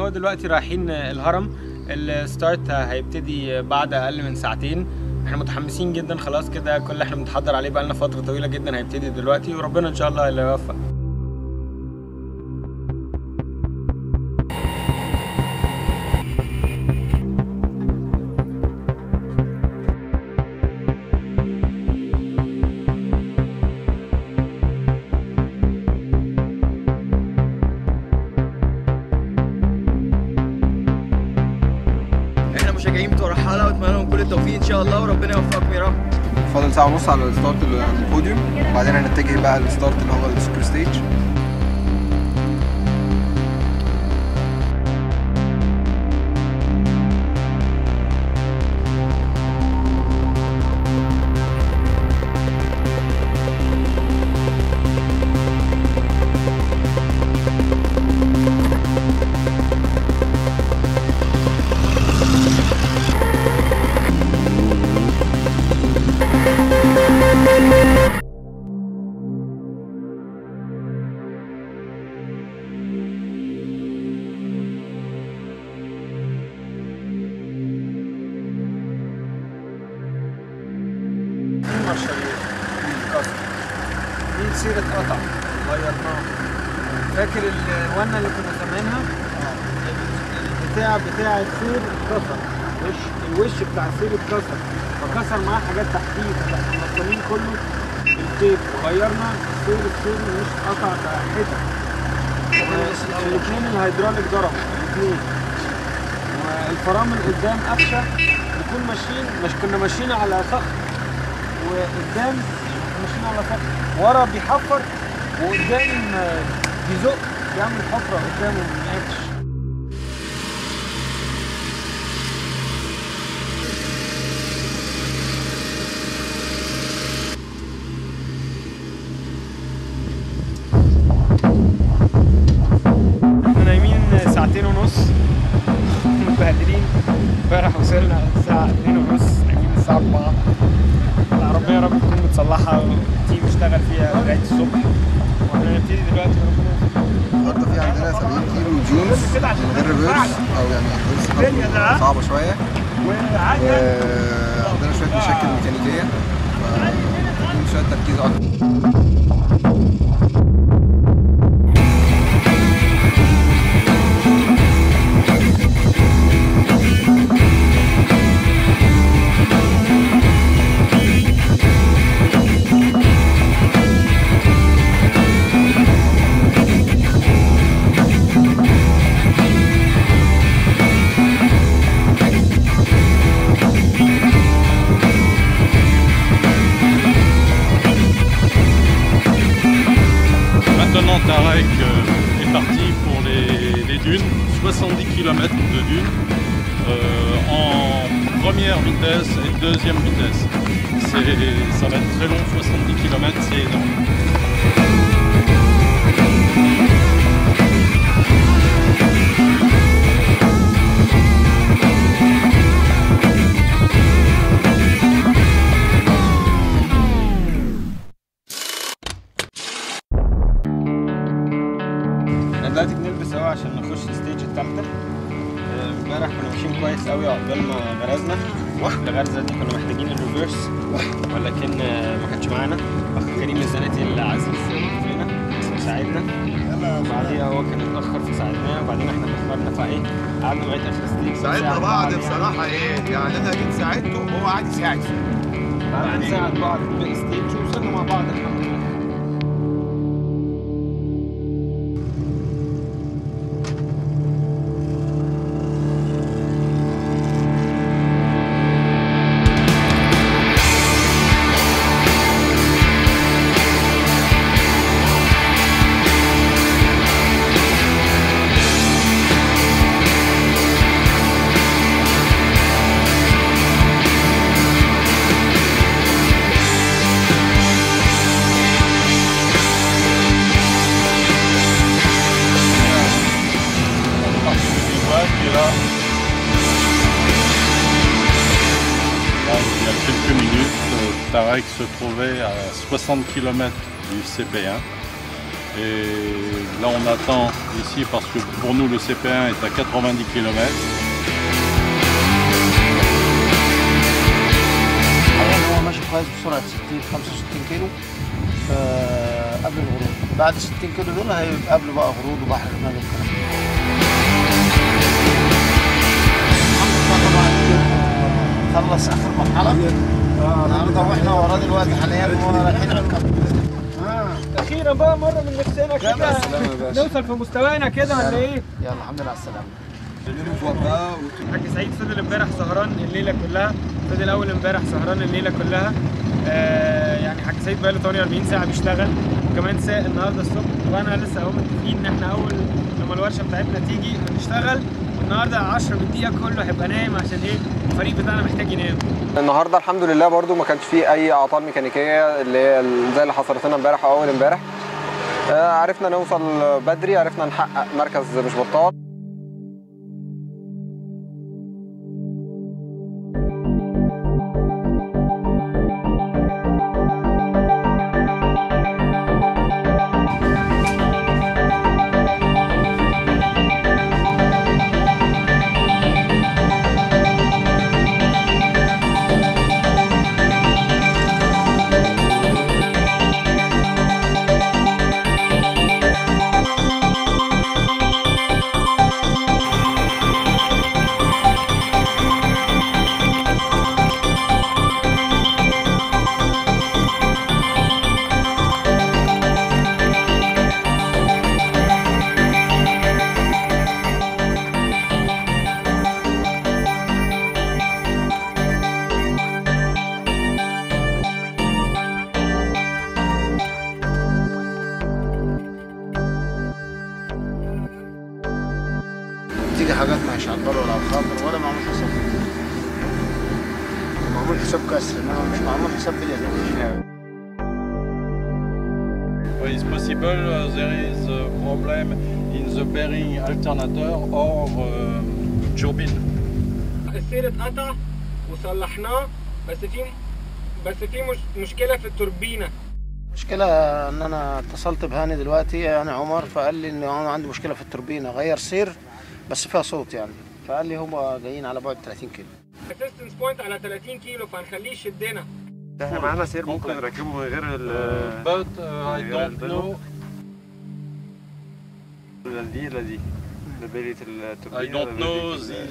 هو دلوقتي رايحين الهرم الستارت هيبتدي بعد اقل من ساعتين احنا متحمسين جدا خلاص كده كل اللي احنا بنتحضر عليه بقالنا فتره طويله جدا هيبتدي دلوقتي وربنا ان شاء الله اللي يوفق احنا مشجعين بتوع الرحاله واتمنى لهم كل التوفيق ان شاء الله وربنا يوفقكم يا رب فاضل ساعة ونص على الستارت اللي عند البوديوم وبعدين هنتجه بقى للستارت اللي هو السوبر ستيج مارشالية اتكسر في سيرة قطع غيرناها فاكر الونة اللي كنا سامعينها؟ البتاع بتاع السير اتكسر وش الوش بتاع السير اتكسر فكسر معاه حاجات تحتيه فاحنا موصلين كله بالتيب وغيرنا السير السير مش قطع بقى حتت الاثنين الهيدروليك ضربوا الاثنين والفرامل قدام قفشه نكون ماشيين مش كنا ماشيين على صخر وقدام ماشيين على صخر ورا بيحفر وقدام آه، بيزق بيعمل حفره قدامه ما ماتش احنا نايمين ساعتين ونص متبهدلين امبارح وصلنا الساعة 2 ونص نايمين الساعة 4 العربية يا رب تكون متصلحة والتيم اشتغل فيها لغاية الصبح واحنا هنبتدي دلوقتي ربنا يستر. النهارده في عندنا 70 كيلو جونز من غير ريفيرس او يعني لسه خطوة صعبة شوية وعندنا شوية مشاكل ميكانيكية فمحتاجين شوية تركيز أكتر Maintenant, Tarek euh, est parti pour les, les dunes, 70 km de dunes euh, en première vitesse et deuxième vitesse. C'est- Ça va être très long, 70 km, c'est énorme. احنا دلوقتي بنلبس اهو عشان نخش الستيج التالتة آه، امبارح كنا ماشيين كويس قوي عقبال ما غرزنا الغرزة دي كنا محتاجين الريفرس ولكن آه، ما كانش معانا اخ كريم الزناتي العزيز فينا ساعدنا بعديها هو كان اتاخر فساعدناه وبعدين احنا اتاخرنا فايه قعدنا لغايه اخر ستيج ساعدنا ساعة بعض يعني. بصراحة ايه يعني انا جيت ساعدته وهو قاعد يساعد فيه قعدنا نساعد بعض في الباقي ستيج ووصلنا مع بعض الحمد لله qui est là. Là, il y a quelques minutes, euh, Tarek se trouvait à 60 km du CP1 Et là, on attend ici parce que pour nous, le CP1 est à 90 km. حاليا هو ماشي كويس بسرعه 60 65 كيلو آه، قبل الغروب بعد 60 كيلو دول هيبقى قبل بقى غروب وبحر الرمال والكلام ده. الحمد لله طبعا آه، خلص اخر مرحله النهارده واحنا وراه دلوقتي حاليا رايحين على الكامب اخيرا بقى مره من نفسنا كده نوصل في مستوانا كده ولا ايه؟ يلا الحمد لله على السلامه حاج سعيد فضل امبارح سهران الليله كلها فضل اول امبارح سهران الليله كلها آه يعني حاج سعيد بقاله 48 ساعه بيشتغل وكمان ساق النهارده الصبح وانا لسه اهو متفقين ان احنا اول لما الورشه بتاعتنا تيجي هنشتغل والنهارده 10 بالدقيقه كله هيبقى نايم عشان ايه الفريق بتاعنا محتاج ينام النهارده الحمد لله برضو ما كانش فيه اي اعطال ميكانيكيه اللي هي زي اللي حصلت لنا امبارح او اول امبارح آه، عرفنا نوصل بدري عرفنا نحقق مركز مش بطال تيجي حاجات مش على البر ولا على الخاطر ولا معمول حساب معمول حساب كسر انما مش معمول حساب باليد It's possible uh, there is a problem in the bearing alternator or uh, turbine. السير اتقطع وصلحناه بس في بس في مش مشكله في التوربينه المشكلة ان انا اتصلت بهاني دلوقتي يعني عمر فقال لي ان انا عندي مشكلة في التوربينة غير سير بس فيها صوت يعني فقال لي هم جايين على بعد 30 كيلو اسيستنس بوينت على 30 كيلو فهنخليه يشدنا احنا معانا سير ممكن نركبه من غير ال Uh, but uh, I don't know. دي لا دي لبيلة التوربينة I don't know the,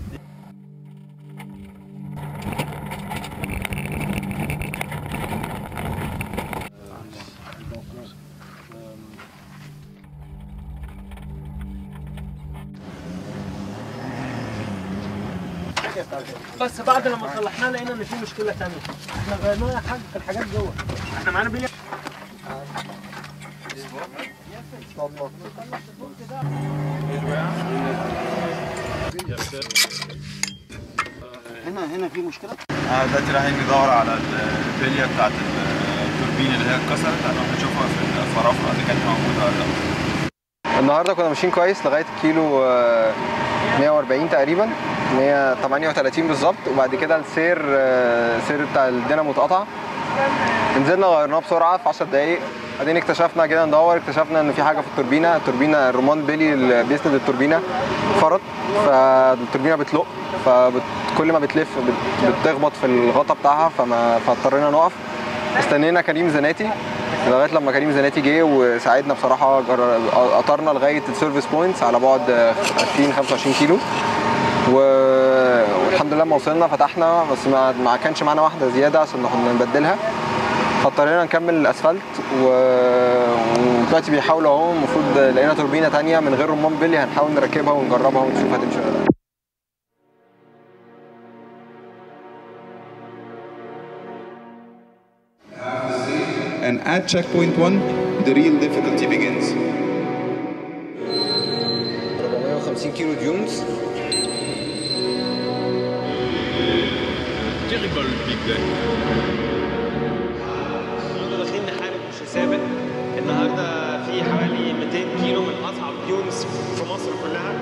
بس بعد لما صلحناه لقينا ان في مشكله ثانيه احنا غيرناها يا حاج الحاجات جوه احنا معانا بلي هنا هنا في مشكلة احنا دلوقتي رايحين ندور على البليه بتاعت التوربين اللي هي اتكسرت هنروح نشوفها في الفرافره اذا كانت موجوده ولا لا النهارده كنا ماشيين كويس لغايه الكيلو آه، 140 تقريبا 138 بالظبط وبعد كده السير آه، السير بتاع الدينامو اتقطع نزلنا غيرناه بسرعه في 10 دقايق بعدين اكتشفنا كده ندور اكتشفنا ان في حاجه في التوربينه التوربينه الرمان بيلي اللي بيسند التوربينه فرط فالتوربينه بتلق فكل ما بتلف بت- بتخبط في الغطا بتاعها فما فاضطرينا نقف استنينا كريم زناتي لغايه لما كريم زناتي جه وساعدنا بصراحه جر- قطرنا لغايه السيرفيس بوينتس على بعد 20 25 كيلو و- والحمد لله لما وصلنا فتحنا بس ما, ما كانش معانا واحده زياده عشان كنا نبدلها فاضطرينا نكمل الاسفلت و- ودلوقتي بيحاولوا اهو المفروض لقينا توربينه تانية من غير رمان بيلي هنحاول نركبها ونجربها ونشوف هتمشي ولا لا And at checkpoint one, the real difficulty begins. 450 كيلو ديونز terrible big day. النهارده داخلين نحارب مش سابق النهارده في حوالي 200 كيلو من اصعب ديونز في مصر كلها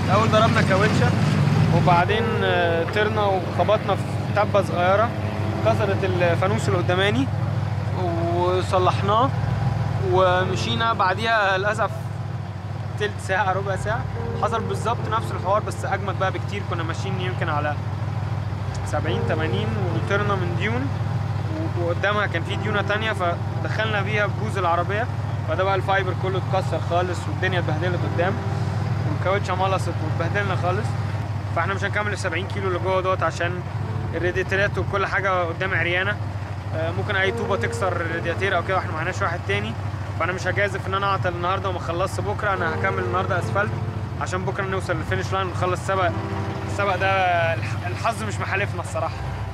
الاول ضربنا كاوتشه وبعدين آه، طرنا وخبطنا في تبه صغيره كسرت الفانوس القداماني وصلحناه ومشينا بعديها للاسف تلت ساعه ربع ساعه حصل بالظبط نفس الحوار بس اجمد بقى بكتير كنا ماشيين يمكن على 70 80 وطرنا من ديون و- وقدامها كان في ديونه تانية فدخلنا بيها ببوز العربيه فده بقى الفايبر كله اتكسر خالص والدنيا اتبهدلت قدام والكاوتشه ملصت واتبهدلنا خالص فاحنا مش هنكمل ال 70 كيلو اللي جوه دوت عشان الرادياتيرات وكل حاجه قدام عريانه آه، ممكن اي طوبه تكسر الرادياتير او كده واحنا معناش واحد تاني فانا مش هجازف ان انا اعطل النهارده وما اخلصش بكره انا هكمل النهارده اسفلت عشان بكره نوصل للفينش لاين ونخلص سبق السبق ده الح- الحظ مش محالفنا الصراحه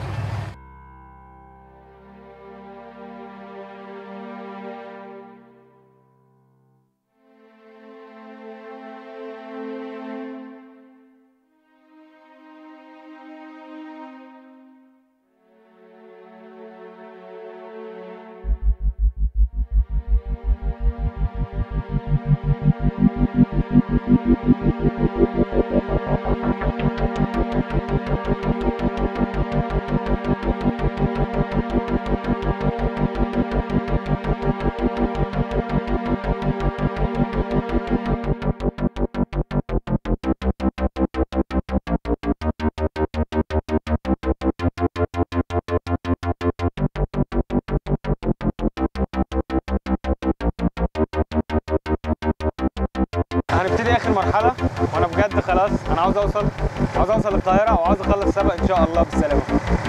هنبتدي اخر مرحله وانا بجد خلاص انا عاوز اوصل عاوز اوصل القاهره وعاوز اخلص السبق ان شاء الله بالسلامه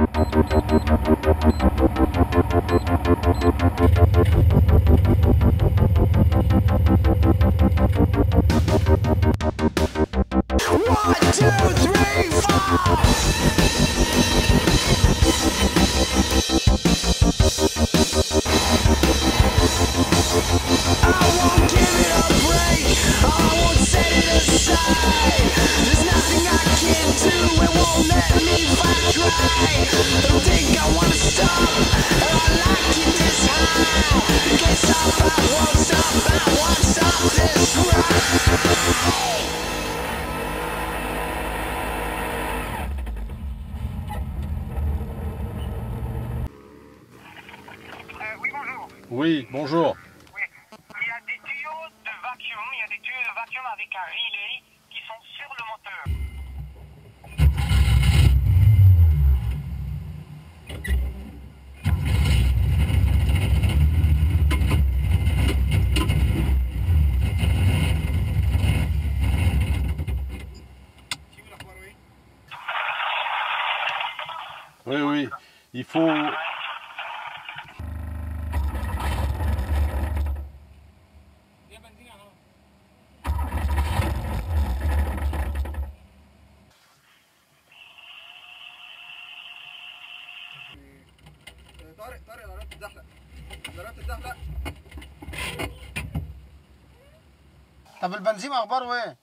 Oui, bonjour. Il y a des tuyaux de vacuum, il y a des tuyaux de vacuum avec un relay qui sont sur le moteur. Oui, oui. Il faut. طارق طارق ضربت الزحلق ضربت الزحلق طب البنزين اخباره ايه؟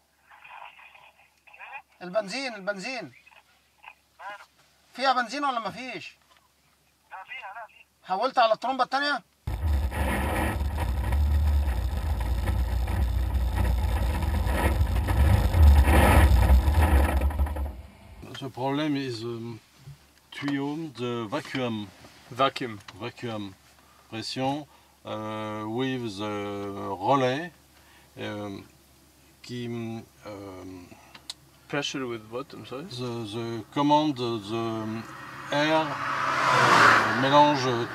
البنزين البنزين فيها بنزين ولا مفيش؟ لا فيها لا فيها حولت على الطرمبة التانية؟ The problem is um, tuyau the vacuum. Vacuum. Vacuum pression uh, with the relay um, qui um, Pressure with what? I'm sorry? the, the commande the air uh, mélange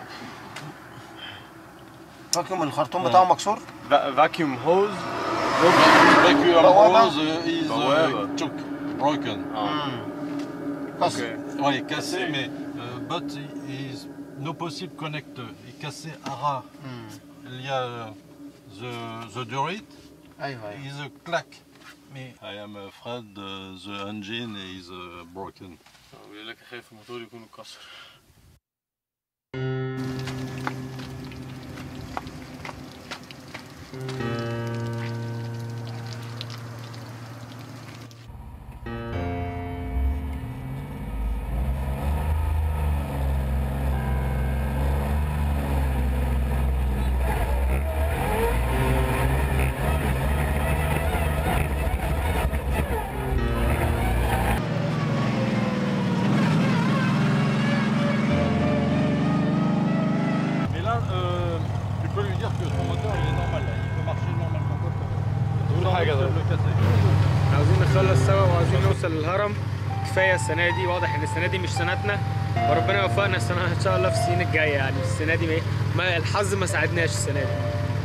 فاكيوم الخرطوم بتاعه مكسور؟ vacuum hose. vacuum بوابة. hose is بوابة. uh, choke, broken. كسر Oui, cassé, mais euh, but is no possible connector. Il est cassé à ras. Il y a euh, the, the durit ايوه ايوه is a clack. Mais I am afraid uh, the engine is uh, broken. بيقول لك خايف الموتور يكون اتكسر. كفايه السنه دي واضح ان السنه دي مش سنتنا وربنا يوفقنا السنه ان شاء الله في السنين الجايه يعني السنه دي ما- ما الحظ ما ساعدناش السنه دي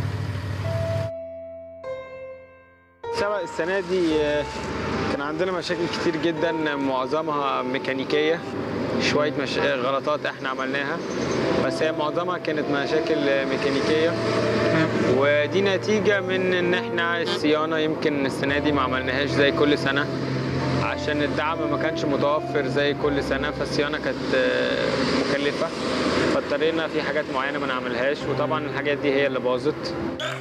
سبق السنة دي آه، كان عندنا مشاكل كتير جدا معظمها ميكانيكية شوية مش... غلطات احنا عملناها بس هي معظمها كانت مشاكل آه، ميكانيكية ودي نتيجة من ان احنا الصيانة يمكن السنة دي ما عملناهاش زي كل سنة عشان الدعم ما كانش متوفر زي كل سنة فالصيانة كانت آه، مكلفة فاضطرينا في حاجات معينة ما نعملهاش وطبعا الحاجات دي هي اللي باظت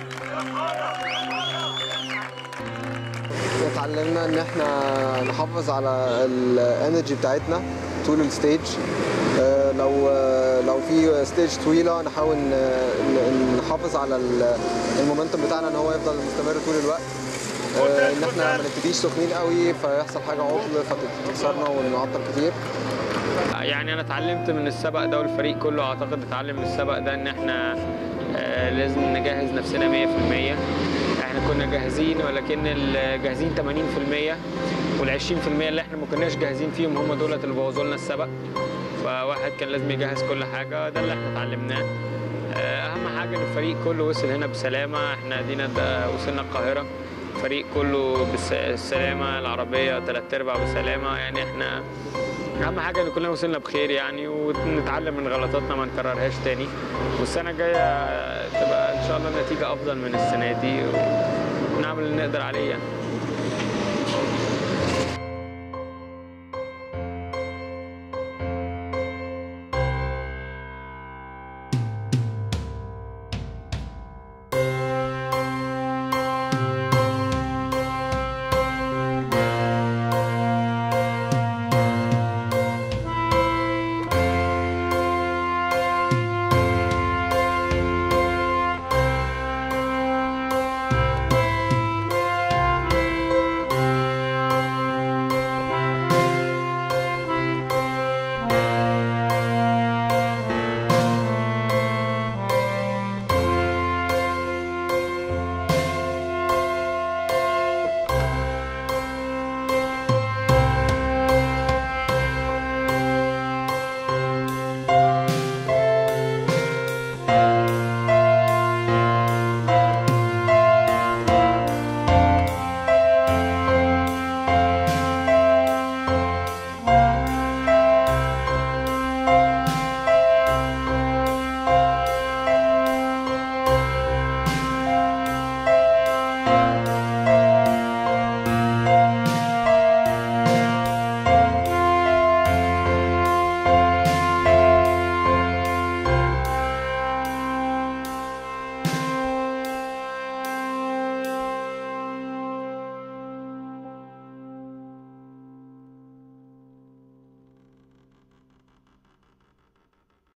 اتعلمنا ان احنا نحافظ على الانرجي بتاعتنا طول الستيج آه، لو آه، لو في ستيج طويله نحاول ن- ن- نحافظ على ال- المومنتوم بتاعنا ان هو يفضل مستمر طول الوقت آه، ان احنا ما نبتديش سخنين قوي فيحصل حاجه عطل فتكسرنا ونعطل كتير يعني انا اتعلمت من السبق ده والفريق كله اعتقد اتعلم من السبق ده ان احنا آه، لازم نجهز نفسنا 100% احنا كنا جاهزين ولكن الجاهزين 80% وال 20% اللي احنا ما كناش جاهزين فيهم هم دولت اللي بوظوا لنا السبق فواحد كان لازم يجهز كل حاجه ده اللي احنا اتعلمناه آه، اهم حاجه ان الفريق كله وصل هنا بسلامه احنا دينا ده وصلنا القاهره الفريق كله بالسلامه العربيه تلات ارباع بسلامه يعني احنا اهم حاجه ان كلنا وصلنا بخير يعني ونتعلم من غلطاتنا ما نكررهاش تاني والسنه الجايه تبقى ان شاء الله النتيجه افضل من السنه دي ونعمل اللي نقدر عليه يعني